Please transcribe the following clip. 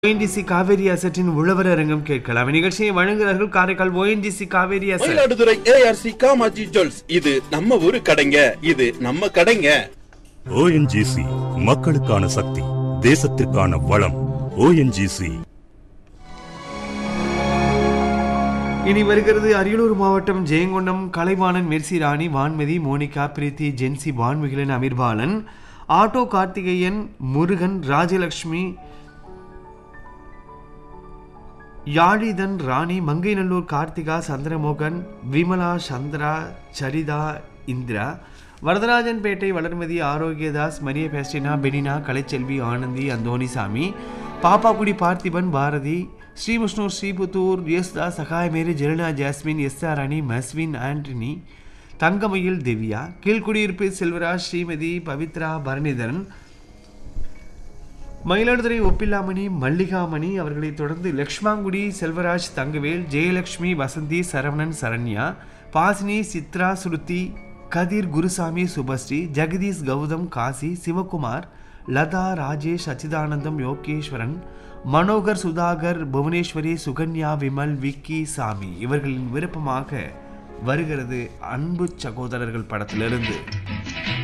ONDC Kaveri அசட்டின் உழவர் அரங்கம் கேட்கலாம் நிகழ்ச்சியை வழங்குகிறார்கள் Karaikal ONTC Kaveri asset Mayiladuthurai ARC Kamaji jewels இது நம்ம ஊரு கடைங்க இது நம்ம கடைங்க ஓஎன்ஜிசி மக்களுக்கான சக்தி தேசத்திற்கான வளம் ஓஎன்ஜிசி இனி வருகிறது அரியலூர் மாவட்டம் Jayankondam Kalaivanan mercy Rani Vanmathi Monica Preethi Jency Vanmigilan Ameerbalan auto Karthikeyan Murugan Rajalakshmi Yazhithan Rani Mangainallur Karthika Chandramohan Vimala Chandra Saritha Indira Varadarajanpettai Valarmathi Arokiyadas Mariya Pestina Benina Kalaiselvi Anandhi Anthonisamy Pappakudi Parthiban Bharathi Srimushnur Sriputhur Yesudas Sagayamary Jelina Jasmine SR அணி மஸ்வின் ஆண்டனி தங்கமயில் திவ்யா கீழ்குடியிருப்பு செல்வராஜ் ஸ்ரீமதி பவித்ரா பரணிதரன் மயிலாடுதுறை ஒப்பில்லாமணி மல்லிகாமணி அவர்களைத் தொடர்ந்து லக்ஷ்மாங்குடி செல்வராஜ் தங்கவேல் ஜெயலட்சுமி வசந்தி சரவணன் சரண்யா பாசினி சித்ரா சுருத்தி கதிர் குருசாமி சுபஸ்ரீ ஜெகதீஷ் கௌதம் காசி சிவகுமார் லதா ராஜேஷ் அச்சிதானந்தம் யோகேஸ்வரன் மனோகர் சுதாகர் புவனேஸ்வரி சுகன்யா விமல் விக்கி சாமி இவர்களின் விருப்பமாக வருகிறது அன்பு சகோதரர்கள் படத்திலிருந்து